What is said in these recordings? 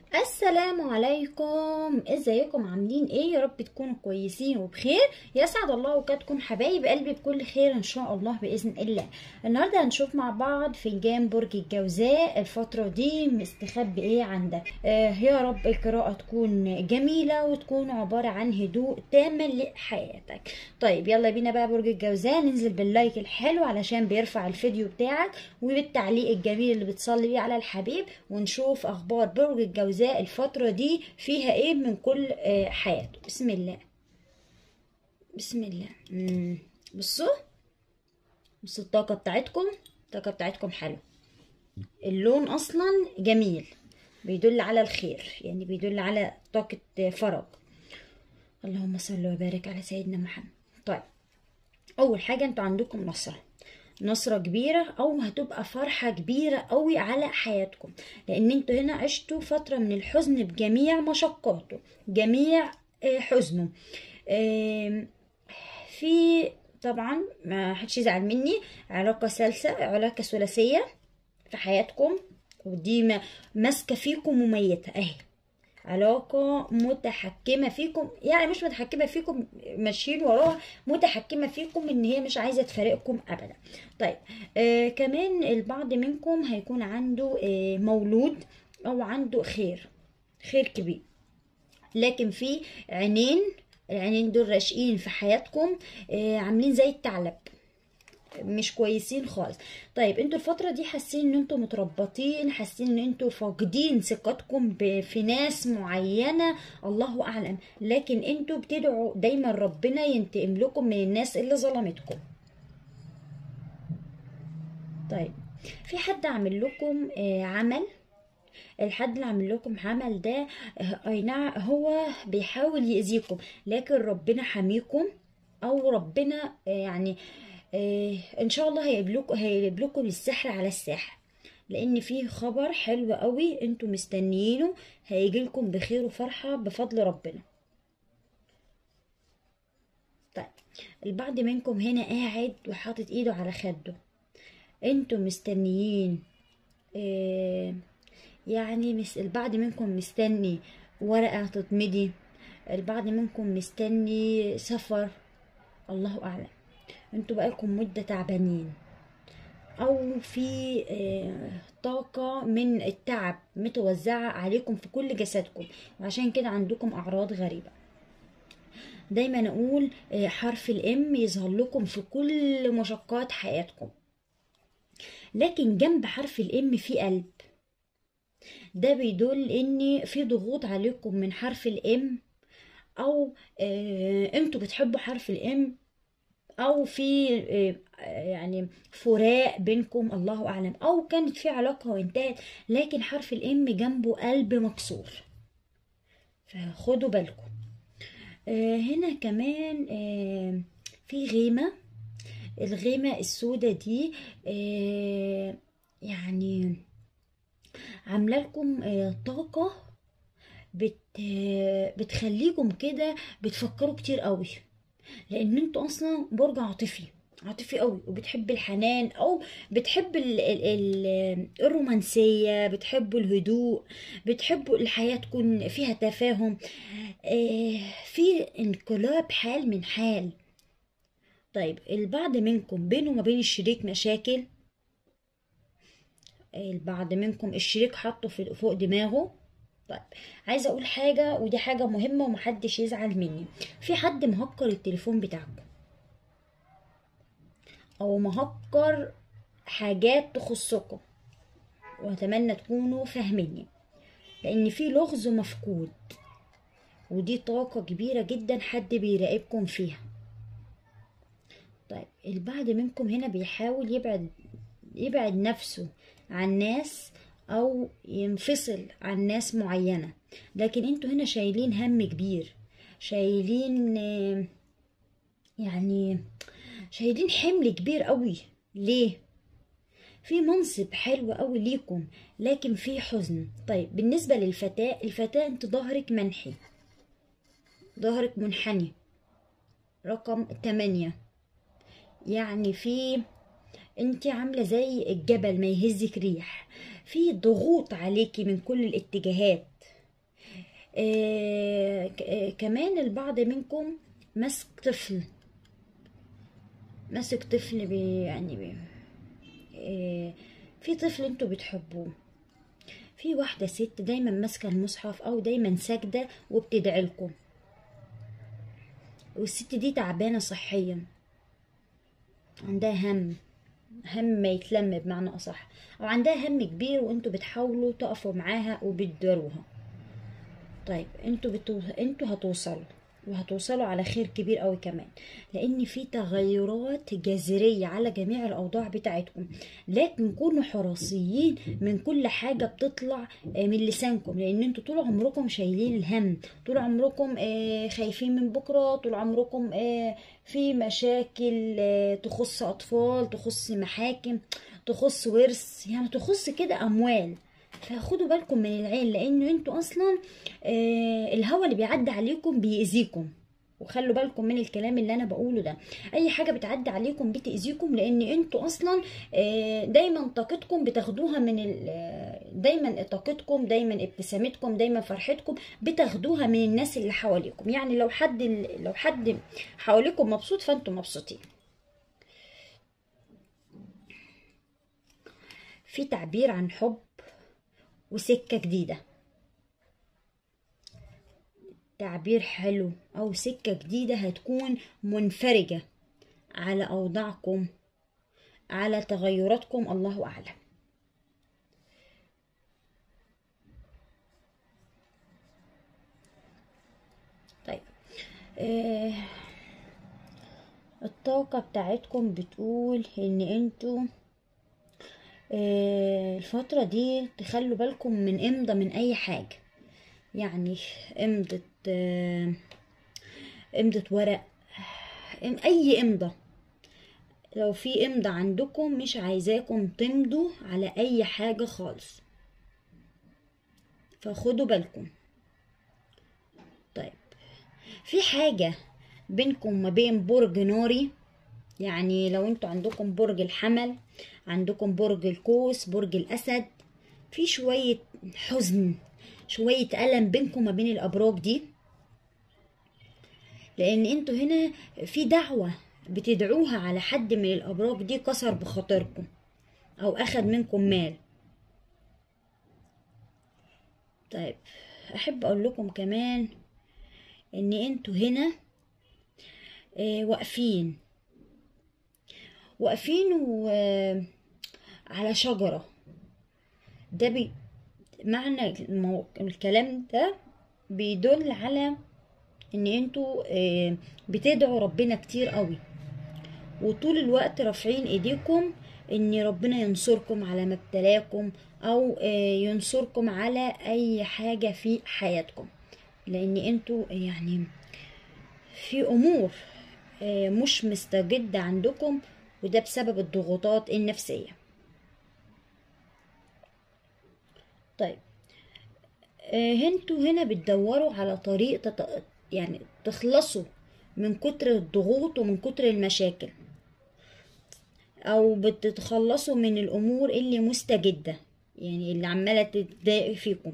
السلام عليكم ازيكم عاملين ايه يا رب تكونوا كويسين وبخير يسعد الله اوقاتكم حبايب قلبي بكل خير ان شاء الله باذن الله النهارده هنشوف مع بعض فنجان برج الجوزاء الفتره دي مستخبي ايه عندك آه يا رب القراءه تكون جميله وتكون عباره عن هدوء تام لحياتك طيب يلا بينا بقى برج الجوزاء ننزل باللايك الحلو علشان بيرفع الفيديو بتاعك وبالتعليق الجميل اللي بتصلي بيه على الحبيب ونشوف اخبار برج الجوزاء الفترة دي فيها ايه من كل آه، حياته بسم الله بسم الله مم. بصوا بصوا الطاقة بتاعتكم الطاقة بتاعتكم حلوة اللون اصلا جميل بيدل على الخير يعني بيدل على طاقة فرج اللهم صل وبارك على سيدنا محمد طيب اول حاجة انتوا عندكم نصرة نصرة كبيرة او هتبقى فرحة كبيرة قوي على حياتكم لان انتوا هنا عشتوا فترة من الحزن بجميع مشقاته جميع آه، حزنه آم، في طبعا ما حدش يزعل مني علاقة سلسة علاقة ثلاثية في حياتكم ودي ما- ماسكة فيكم وميتة اهي علاقة متحكمة فيكم يعني مش متحكمة فيكم ماشيين وراها متحكمة فيكم ان هي مش عايزة تفارقكم ابدا طيب آه كمان البعض منكم هيكون عنده آه مولود او عنده خير خير كبير لكن في عينين العينين دول راشقين في حياتكم آه عاملين زي الثعلب مش كويسين خالص طيب انتوا الفترة دي حاسين ان انتوا متربطين حاسين ان انتوا فاقدين ثقتكم ب- في ناس معينة الله اعلم لكن انتوا بتدعوا دايما ربنا ينتقم لكم من الناس اللي ظلمتكم طيب في حد عامل لكم آه، عمل الحد اللي عامل لكم عمل ده آه، اي نعم هو بيحاول يأذيكم لكن ربنا حميكم او ربنا آه، يعني آه، ان شاء الله هيقلبلكم هيقلبلكم السحر على الساحر لان في خبر حلو قوي انتوا مستنيينه هيجيلكم بخير وفرحة بفضل ربنا طيب البعض منكم هنا قاعد وحاطط ايده على خده انتوا مستنيين آه، يعني مس... البعض منكم مستني ورقة تتمضي البعض منكم مستني سفر الله أعلم انتوا بقالكم مدة تعبانين أو في آه، طاقة من التعب متوزعة عليكم في كل جسدكم وعشان كده عندكم أعراض غريبة دايما أقول آه، حرف الإم يظهر لكم في كل مشقات حياتكم لكن جنب حرف الإم في قلب ده بيدل ان في ضغوط عليكم من حرف الام او آه انتوا بتحبوا حرف الام او في آه يعني فراق بينكم الله اعلم او كانت في علاقة وانتهت لكن حرف الام جنبه قلب مكسور فخدوا بالكم آه هنا كمان آه في غيمة الغيمة السوداء دي آه يعني عامله لكم آه، طاقه بت آه، بتخليكم كده بتفكروا كتير قوي لان انتوا اصلا برج عاطفي عاطفي قوي وبتحب الحنان او بتحب ال ال ال الرومانسيه بتحبوا الهدوء بتحبوا الحياه تكون فيها تفاهم آه، في انقلاب حال من حال طيب البعض منكم بينه وما بين الشريك مشاكل البعض منكم الشريك حاطه في فوق دماغه طيب عايزه اقول حاجه ودي حاجه مهمه ومحدش يزعل مني في حد مهكر التليفون بتاعكم او مهكر حاجات تخصكم واتمنى تكونوا فاهميني لان في لغز مفقود ودي طاقه كبيره جدا حد بيراقبكم فيها طيب البعض منكم هنا بيحاول يبعد يبعد نفسه عن ناس او ينفصل عن ناس معينة لكن انتوا هنا شايلين هم كبير شايلين آه، يعني شايلين حمل كبير قوي ليه في منصب حلو قوي ليكم لكن في حزن طيب بالنسبة للفتاة الفتاة انت ظهرك منحي ظهرك منحني رقم تمانية يعني في انت عامله زي الجبل ما يهزك ريح في ضغوط عليكي من كل الاتجاهات آه ك- آه كمان البعض منكم ماسك طفل ماسك طفل بي يعني بي آه في طفل انتوا بتحبوه في واحدة ست دايما ماسكة المصحف او دايما ساجدة وبتدعي لكم والست دي تعبانة صحيا عندها هم هم ما يتلم بمعنى اصح او عندها هم كبير وانتوا بتحاولوا تقفوا معاها وبتداروها طيب انتوا بتو... انتوا هتوصلوا وهتوصلوا على خير كبير قوي كمان لان في تغيرات جذريه على جميع الاوضاع بتاعتكم لكن كونوا حريصيين من كل حاجه بتطلع آه، من لسانكم لان انتوا طول عمركم شايلين الهم طول عمركم آه، خايفين من بكره طول عمركم آه، في مشاكل آه، تخص اطفال تخص محاكم تخص ورث يعني تخص كده اموال فخدوا بالكم من العين لان انتوا اصلا آه الهوا اللي بيعدي عليكم بيأذيكم وخلوا بالكم من الكلام اللي انا بقوله ده اي حاجه بتعدي عليكم بتاذيكم لان انتوا اصلا آه، دايما طاقتكم بتاخدوها من ال- آه، دايما طاقتكم دايما ابتسامتكم دايما فرحتكم بتاخدوها من الناس اللي حواليكم يعني لو حد لو حد حواليكم مبسوط فانتم مبسوطين في تعبير عن حب وسكه جديده تعبير حلو أو سكة جديدة هتكون منفرجة على أوضاعكم على تغيراتكم الله أعلم طيب آه الطاقة بتاعتكم بتقول إن انتوا آه الفترة دي تخلوا بالكم من إمضة من أي حاجة يعني إمضة آه، إمضة ورق إم- أي إمضة لو في إمضة عندكم مش عايزاكم تمضوا على أي حاجة خالص فخدوا بالكم طيب في حاجة بينكم ما بين برج ناري يعني لو انتوا عندكم برج الحمل عندكم برج القوس برج الأسد في شوية حزن شوية ألم بينكم ما بين الأبراج دي لأن انتوا هنا في دعوة بتدعوها على حد من الأبراج دي كسر بخاطركم أو أخد منكم مال طيب أحب أقول لكم كمان إن انتوا هنا آه، واقفين واقفين و على شجرة ده بي معنى المو... الكلام ده بيدل على ان انتوا آه، بتدعوا ربنا كتير قوي وطول الوقت رافعين ايديكم ان ربنا ينصركم على ما ابتلاكم او آه، ينصركم على اي حاجة في حياتكم لان انتوا يعني في امور آه، مش مستجدة عندكم وده بسبب الضغوطات النفسية طيب آه، انتوا هنا بتدوروا على طريق تط... يعني تخلصوا من كتر الضغوط ومن كتر المشاكل او بتتخلصوا من الامور اللي مستجدة يعني اللي عمالة تتضايق فيكم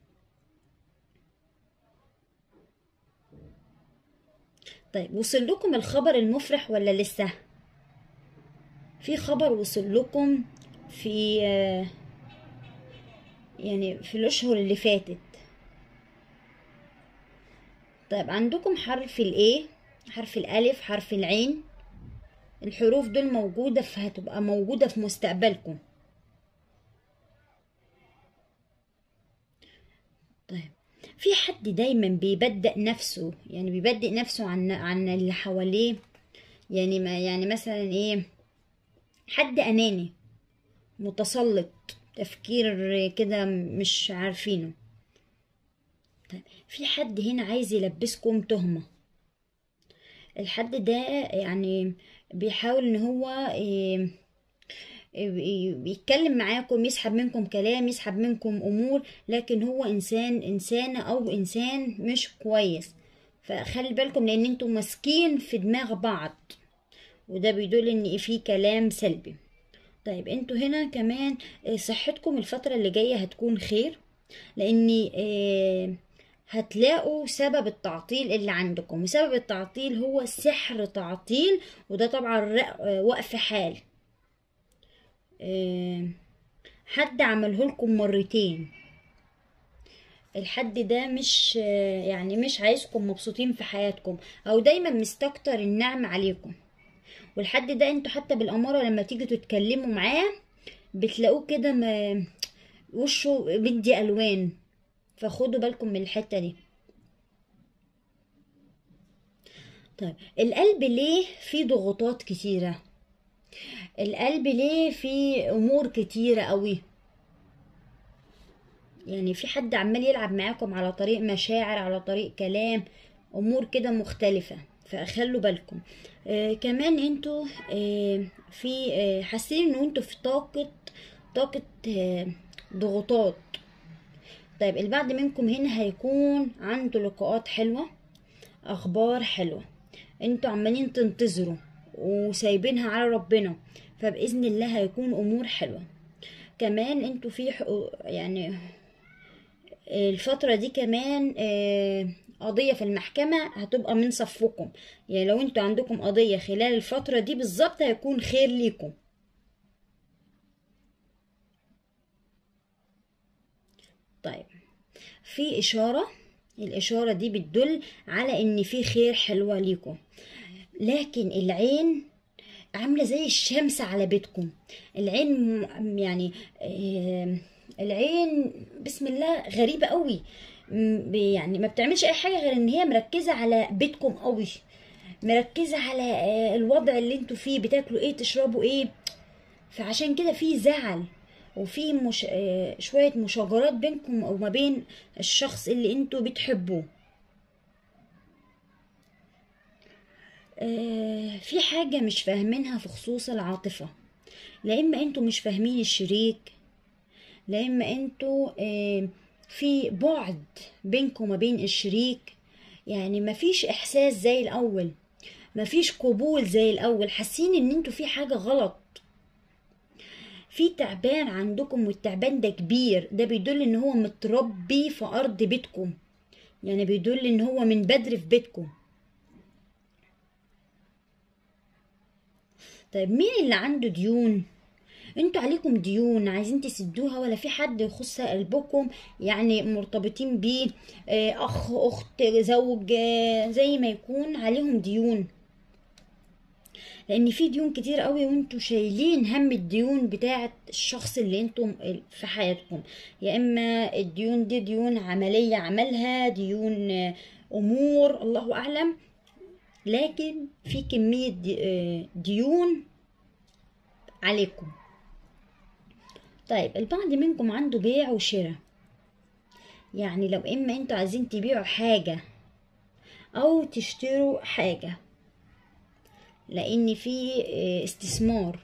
طيب وصل لكم الخبر المفرح ولا لسه في خبر وصل لكم في آه، يعني في الاشهر اللي فاتت طيب عندكم حرف الايه حرف الالف حرف العين الحروف دول موجودة فهتبقى موجودة في مستقبلكم طيب في حد دايما بيبدأ نفسه يعني بيبدأ نفسه عن عن اللي حواليه يعني ما يعني مثلا ايه حد اناني متسلط تفكير كده مش عارفينه طيب في حد هنا عايز يلبسكم تهمة الحد ده يعني بيحاول ان هو ي- ي- بيتكلم معاكم يسحب منكم كلام يسحب منكم امور لكن هو انسان انسانة او انسان مش كويس فخلي بالكم لان انتوا ماسكين في دماغ بعض وده بيدل ان في كلام سلبي طيب انتوا هنا كمان آه، صحتكم الفترة اللي جاية هتكون خير لان آه، هتلاقوا سبب التعطيل اللي عندكم وسبب التعطيل هو سحر تعطيل وده طبعا ر- وقف حال آه، حد عمله لكم مرتين الحد ده مش آه، يعني مش عايزكم مبسوطين في حياتكم او دايما مستكتر النعم عليكم والحد ده انتوا حتى بالاماره لما تيجوا تتكلموا معاه بتلاقوه كده ما وشه بدي الوان فخدوا بالكم من الحته دي طيب القلب ليه فيه ضغوطات كتيره القلب ليه فيه امور كتيره قوي يعني في حد عمال يلعب معاكم على طريق مشاعر على طريق كلام امور كده مختلفة فخلوا بالكم آه كمان انتوا آه في آه حاسين ان انتوا في طاقة طاقة آه ضغوطات طيب البعض منكم هنا هيكون عنده لقاءات حلوة اخبار حلوة انتوا عمالين تنتظروا وسايبينها على ربنا فبإذن الله هيكون امور حلوة كمان انتوا في حقوق- يعني الفترة دي كمان آه، قضية في المحكمة هتبقى من صفكم يعني لو انتوا عندكم قضية خلال الفترة دي بالظبط هيكون خير ليكم طيب في إشارة الإشارة دي بتدل على إن في خير حلوة ليكم لكن العين عاملة زي الشمس على بيتكم العين م- يعني آه، العين بسم الله غريبة قوي م- ب- يعني ما بتعملش اي حاجة غير ان هي مركزة على بيتكم قوي مركزة على آه، الوضع اللي انتوا فيه بتاكلوا ايه تشربوا ايه فعشان كده في زعل وفي مش... آه، شوية مشاجرات بينكم وما بين الشخص اللي انتوا بتحبوه آه، في حاجة مش فاهمينها في خصوص العاطفة لا إما انتوا مش فاهمين الشريك لا إما انتوا آه، في بعد بينكم وما بين الشريك يعني مفيش إحساس زي الأول مفيش قبول زي الأول حاسين إن انتوا في حاجة غلط في تعبان عندكم والتعبان ده كبير ده بيدل ان هو متربي في ارض بيتكم يعني بيدل ان هو من بدري في بيتكم طيب مين اللي عنده ديون انتوا عليكم ديون عايزين تسدوها ولا في حد يخص قلبكم يعني مرتبطين بيه آه، اخ اخت زوج آه، زي ما يكون عليهم ديون لان في ديون كتير قوي وانتوا شايلين هم الديون بتاعه الشخص اللي انتم في حياتكم يا اما الديون دي ديون عمليه عملها ديون آه، امور الله اعلم لكن في كميه دي- آه، ديون عليكم طيب البعض منكم عنده بيع وشراء يعني لو اما انتوا عايزين تبيعوا حاجه او تشتروا حاجه لان في آه، استثمار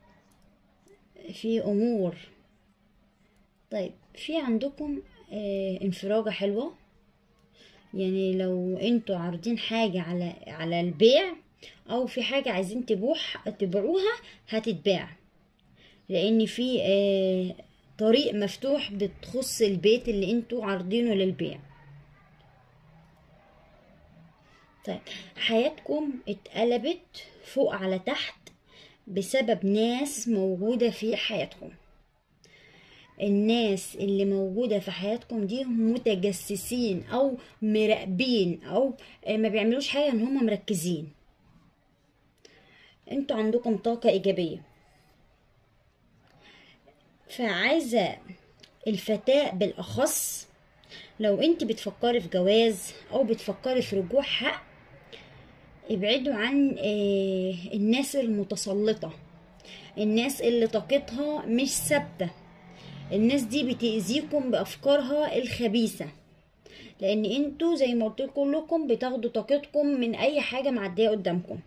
في امور طيب في عندكم آه، انفراجة حلوة يعني لو انتوا عارضين حاجة على على البيع او في حاجة عايزين تبوح تبيعوها هتتباع لان في آه، طريق مفتوح بتخص البيت اللي انتوا عارضينه للبيع طيب حياتكم اتقلبت فوق على تحت بسبب ناس موجودة في حياتكم الناس اللي موجودة في حياتكم دي متجسسين او مراقبين او ما بيعملوش حاجة ان هم مركزين انتوا عندكم طاقة ايجابية فعايزة الفتاة بالاخص لو انت بتفكري في جواز او بتفكري في رجوع حق ابعدوا عن آه، الناس المتسلطة الناس اللي طاقتها مش ثابتة الناس دي بتأذيكم بأفكارها الخبيثة لأن انتوا زي ما قلت كلكم بتاخدوا طاقتكم من أي حاجة معدية قدامكم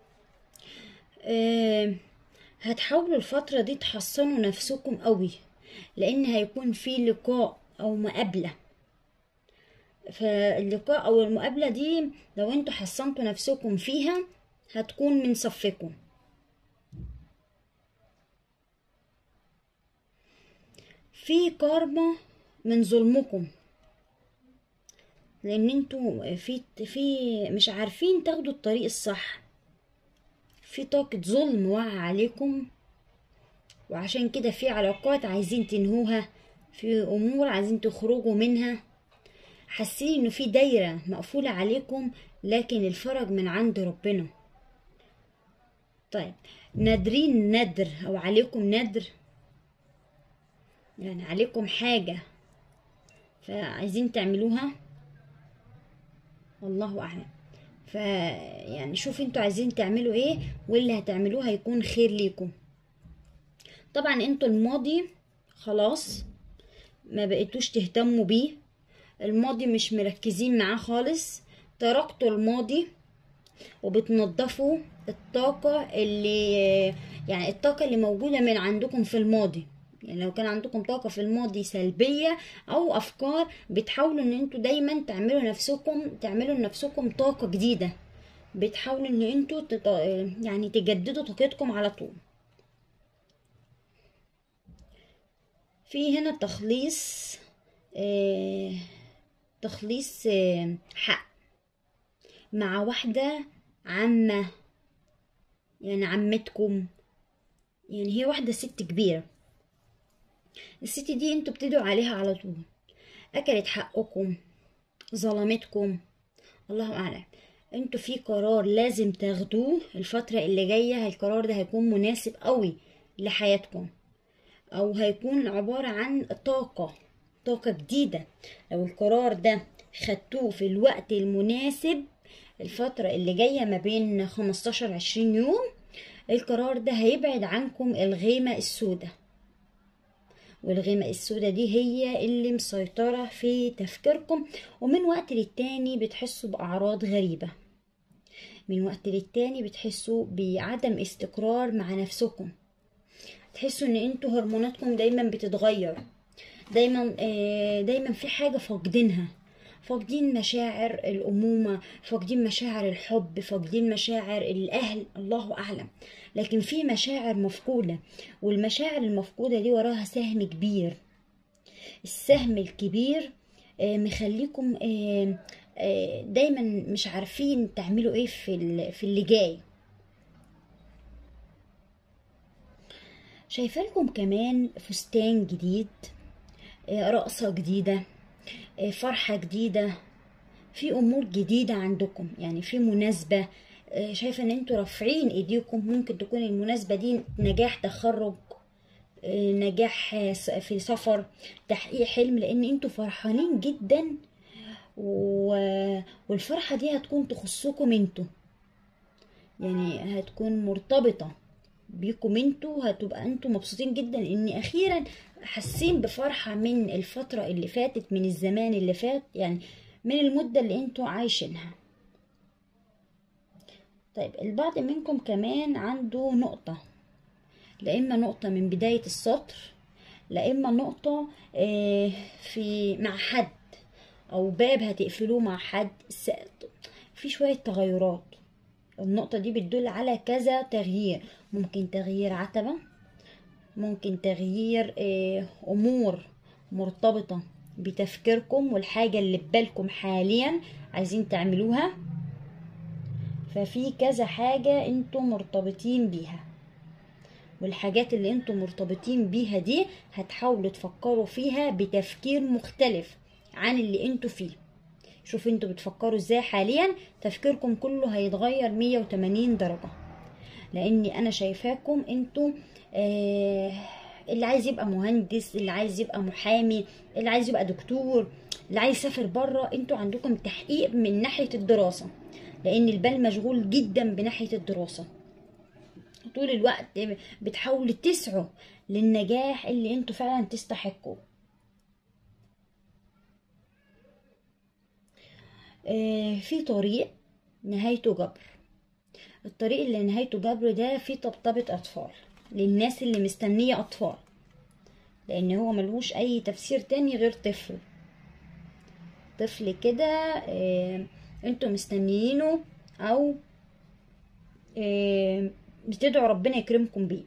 آه، هتحاولوا الفترة دي تحصنوا نفسكم قوي لأن هيكون في لقاء أو مقابلة فاللقاء او المقابله دي لو انتوا حصنتوا نفسكم فيها هتكون من صفكم في كارما من ظلمكم لان انتوا في في مش عارفين تاخدوا الطريق الصح في طاقة ظلم واقعة عليكم وعشان كده في علاقات عايزين تنهوها في امور عايزين تخرجوا منها حاسين انه في دايرة مقفولة عليكم لكن الفرج من عند ربنا طيب نادرين ندر او عليكم ندر يعني عليكم حاجة فعايزين تعملوها والله اعلم ف يعني شوف انتوا عايزين تعملوا ايه واللي هتعملوه هيكون خير ليكم طبعا انتوا الماضي خلاص ما بقيتوش تهتموا بيه الماضي مش مركزين معاه خالص تركتوا الماضي وبتنضفوا الطاقة اللي يعني الطاقة اللي موجودة من عندكم في الماضي يعني لو كان عندكم طاقة في الماضي سلبية أو أفكار بتحاولوا إن انتوا دايما تعملوا نفسكم تعملوا لنفسكم طاقة جديدة بتحاولوا إن انتوا تط... يعني تجددوا طاقتكم على طول في هنا تخليص آه تخليص آه حق مع واحدة عمة يعني عمتكم يعني هي واحدة ست كبيرة الست دي انتوا بتدعوا عليها على طول اكلت حقكم ظلمتكم الله اعلم انتوا في قرار لازم تاخدوه الفترة اللي جاية القرار ده هيكون مناسب قوي لحياتكم او هيكون عبارة عن طاقة طاقة جديدة لو القرار ده خدتوه في الوقت المناسب الفترة اللي جاية ما بين 15 20 يوم القرار ده هيبعد عنكم الغيمة السوداء والغيمة السوداء دي هي اللي مسيطرة في تفكيركم ومن وقت للتاني بتحسوا بأعراض غريبة من وقت للتاني بتحسوا بعدم استقرار مع نفسكم تحسوا ان انتوا هرموناتكم دايما بتتغير دايما دايما في حاجة فاقدينها فاقدين مشاعر الأمومة فاقدين مشاعر الحب فاقدين مشاعر الأهل الله أعلم لكن في مشاعر مفقودة والمشاعر المفقودة دي وراها سهم كبير السهم الكبير مخليكم دايما مش عارفين تعملوا ايه في في اللي جاي شايفه لكم كمان فستان جديد رقصه جديده فرحة جديدة في أمور جديدة عندكم يعني في مناسبة شايفة ان انتوا رافعين ايديكم ممكن تكون المناسبة دي نجاح تخرج نجاح في سفر تحقيق حلم لان انتوا فرحانين جدا والفرحة دي هتكون تخصكم انتوا يعني هتكون مرتبطة بيكم انتوا هتبقى انتوا مبسوطين جدا ان اخيرا حاسين بفرحة من الفترة اللي فاتت من الزمان اللي فات يعني من المدة اللي انتوا عايشينها طيب البعض منكم كمان عنده نقطة لا إما نقطة من بداية السطر لا إما نقطة في مع حد أو باب هتقفلوه مع حد في شوية تغيرات النقطة دي بتدل على كذا تغيير ممكن تغيير عتبة ممكن تغيير امور مرتبطة بتفكيركم والحاجة اللي ببالكم حاليا عايزين تعملوها ففي كذا حاجة انتوا مرتبطين بيها والحاجات اللي انتوا مرتبطين بيها دي هتحاولوا تفكروا فيها بتفكير مختلف عن اللي انتوا فيه شوفوا انتوا بتفكروا ازاي حاليا تفكيركم كله هيتغير 180 درجة لاني انا شايفاكم انتوا آه اللي عايز يبقى مهندس اللي عايز يبقى محامي اللي عايز يبقى دكتور اللي عايز يسافر بره انتوا عندكم تحقيق من ناحية الدراسة لان البال مشغول جدا بناحية الدراسة طول الوقت بتحاولوا تسعوا للنجاح اللي انتوا فعلا تستحقوا آه في طريق نهايته جبر الطريق اللي نهايته جبر ده فيه طبطبة أطفال للناس اللي مستنية أطفال لأن هو ملهوش أي تفسير تاني غير طفل طفل كده آه انتوا مستنيينه أو آه بتدعوا ربنا يكرمكم بيه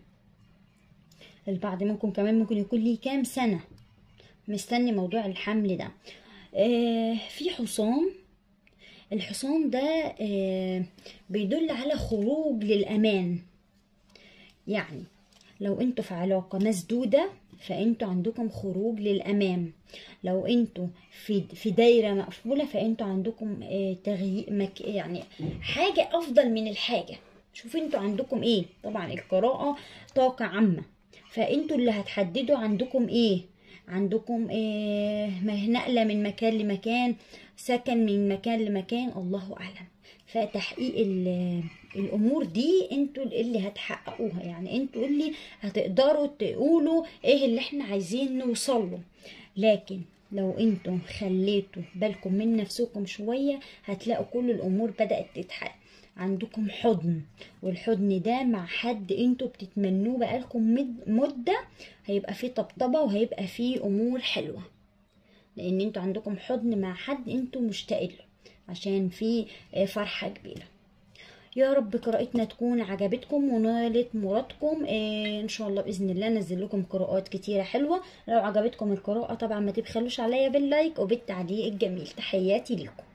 البعض منكم كمان ممكن يكون ليه كام سنة مستني موضوع الحمل ده آه في حصان الحصان ده آه بيدل على خروج للأمان يعني لو انتوا في علاقة مسدودة فانتوا عندكم خروج للأمام لو انتوا في في دايرة مقفولة فانتوا عندكم آه تغيير مك يعني حاجة أفضل من الحاجة شوفوا انتوا عندكم ايه طبعا القراءة طاقة عامة فانتوا اللي هتحددوا عندكم ايه عندكم إيه نقلة من مكان لمكان سكن من مكان لمكان الله أعلم فتحقيق الأمور دي انتوا اللي هتحققوها يعني انتوا اللي هتقدروا تقولوا ايه اللي احنا عايزين نوصله لكن لو انتوا خليتوا بالكم من نفسكم شوية هتلاقوا كل الأمور بدأت تتحقق عندكم حضن والحضن ده مع حد انتوا بتتمنوه بقالكم مدة هيبقى فيه طبطبة وهيبقى فيه امور حلوة لان انتوا عندكم حضن مع حد انتوا مشتاقين له عشان في فرحة كبيرة يا رب قراءتنا تكون عجبتكم ونالت مرادكم إيه ان شاء الله باذن الله انزل لكم قراءات كتيره حلوه لو عجبتكم القراءه طبعا ما تبخلوش عليا باللايك وبالتعليق الجميل تحياتي لكم